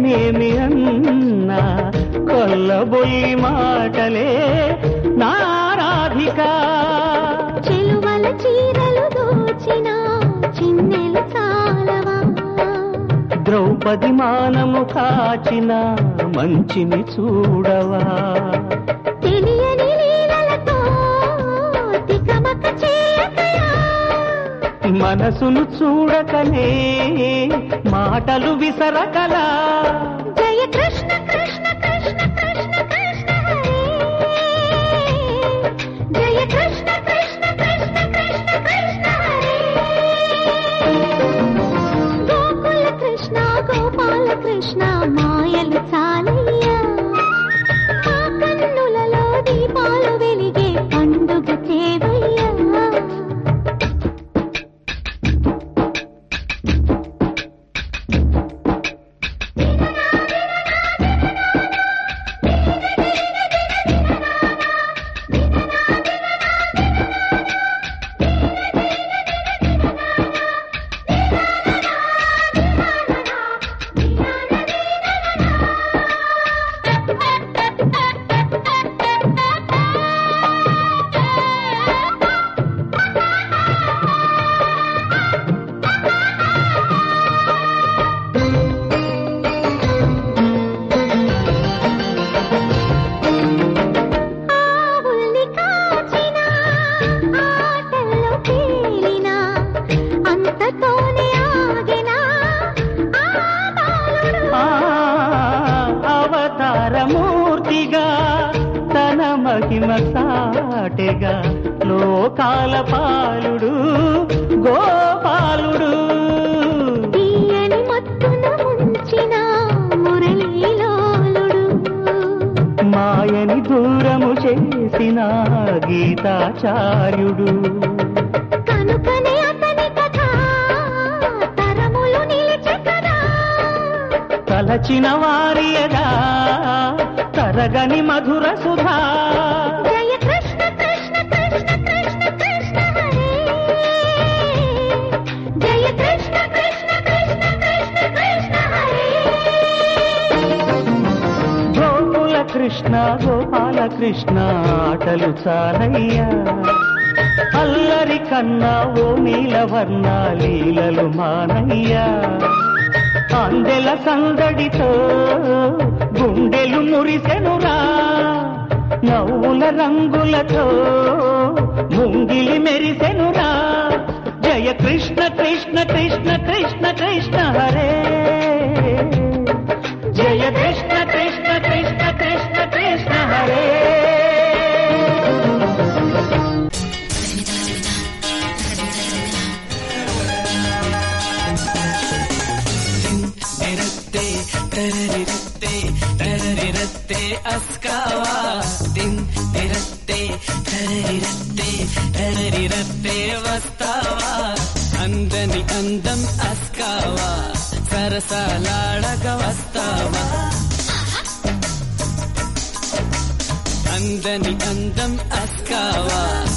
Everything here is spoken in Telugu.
నేనేమి అన్నా కొల్లబొల్లి మాటలే నారాధిక చెలువల చీరలు దోచిన చిన్నెల చాలవా ద్రౌపది మానము కాచిన మంచిని చూడవా తెలియని లీలలతో తికమక చేయకయా మనసును చూడకనే మాటలు విసరకలా జయ కృష్ణ కృష్ణ కృష్ణ కృష్ణ కృష్ణ హరే జయ కృష్ణ కృష్ణ కృష్ణ కృష్ణ కృష్ణ హరే గోకుల కృష్ణ గోపాల కృష్ణ మాయలు చాలయ్యా మా కన్నులలో దీపాలు వెలిగే పండుగ చేవయ్యా ఆవుల్ని కాచిన ఆటల్లో తేలిన అంతతోనే ఆగిన ఆ బాలుడు ఆ అవతారమూర్తిగా తన మహిమ సాటెగా లోకాల పాలుడు గోపాలుడు తీయని మత్తున ముంచిన మురళీలోలుడు మాయని దూరము చేసిన గీతాచార్యుడు కనుకనే అతని కథ తరములు నిలిచి కదా తలచిన వారియదా తరగని మధుర సుధా జయ కృష్ణ కృష్ణ కృష్ణ కృష్ణ కృష్ణ హరే జయ కృష్ణ కృష్ణ కృష్ణ కృష్ణ కృష్ణ హరే గోకుల కృష్ణ గోపాల కృష్ణ ఆటలు చాలయ్యా అల్లరి కన్నా ఓ నీలవర్ణ లీలలు మానయ్యా అందెల సందడితో గుండెలు మురిసెనురా నవ్వుల రంగులతో ముంగిలి మెరిసెనురా జయ కృష్ణ కృష్ణ కృష్ణ కృష్ణ కృష్ణ హరే జయ కృష్ణ కృష్ణ కృష్ణ కృష్ణ కృష్ణ హరే నిరత్తే తరరిరత్తే తరరిరత్తే అస్కావా దిన్ నిరత్తే తరరిరత్తే తరరిరత్తే వస్తావా అందని అందం అస్కావా సరసాలాడక వస్తావా అందని అందం అస్కావా